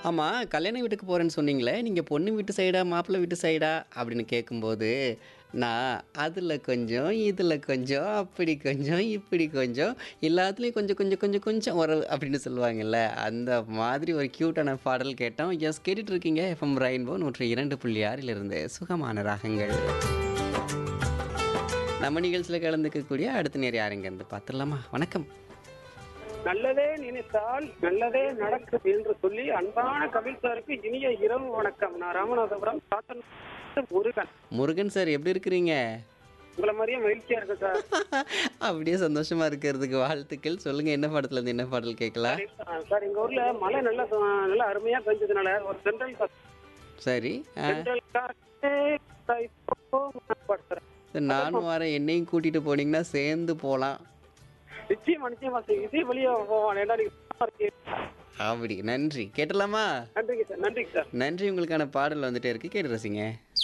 ஆமா, கல்யாண வீட்டுக்கு போறேன்னு சொன்னீங்களே, நீங்க பொண்ணு வீட்டு சைடா, மாப்பிள்ளை வீட்டு சைடா? அப்படின்னு கேட்கும்போது, நான் அதுல கொஞ்சம், இதுல கொஞ்சம், அப்படி கொஞ்சம், இப்படி கொஞ்சம், எல்லாத்துலயும் கொஞ்சம் கொஞ்சம் கொஞ்சம் கொஞ்சம் உறவு அப்படின்னு சொல்லுவாங்கல்ல, அந்த மாதிரி ஒரு கியூட்டான பாடல் கேட்டோம். எஸ் கேட்டுட்டு இருக்கீங்க எஃப்எம் ரெயின்போ 102.6 இலிருந்து சுகமான ராகங்கள். நம்ம நிகழ்ச்சியில கலந்துக்கக்கூடிய அடுத்த நேர் யாருங்க இருந்து பார்த்துடலாமா? வணக்கம். நல்லதே நினைத்தால் நல்லதே நடக்கும் என்று சொல்லி அன்பான கபில் சாருக்கு இனிய இரவு வணக்கம் நான் ராமநாதபுரம் சாத்தன் முருகன் முருகன் சார் எப்படி இருக்கிறீங்க? உங்களை மாதிரியே மகிழ்ச்சியா இருக்கு சார் அப்படியே சந்தோஷமா இருக்கிறதுக்கு வாழ்த்துக்கள். சொல்லுங்க என்ன படத்துல இருந்து என்ன பாடல் கேட்கலாம்? சார் எங்க ஊர்ல மழை நல்லா நல்லா அருமையா பெஞ்சதுனால ஒரு சென்ட்ரல் சரி. ஆ. சென்ட்ரல் சரி, நானும் வரேன். என்னையும் கூட்டிட்டு போனீங்கன்னா சேர்ந்து போலாம். நிச்சயமா நிச்சயமா சார் இதே வழியா போவான் ஏன்னா நீங்க சும்மா இருக்கீங்க. அப்படி நன்றி. கேட்டலாமா? நன்றிங்க சார் நன்றிங்க சார் நன்றி உங்களுக்கான பாடல் வந்துட்டே இருக்கு. கேட்டு ரசிங்க.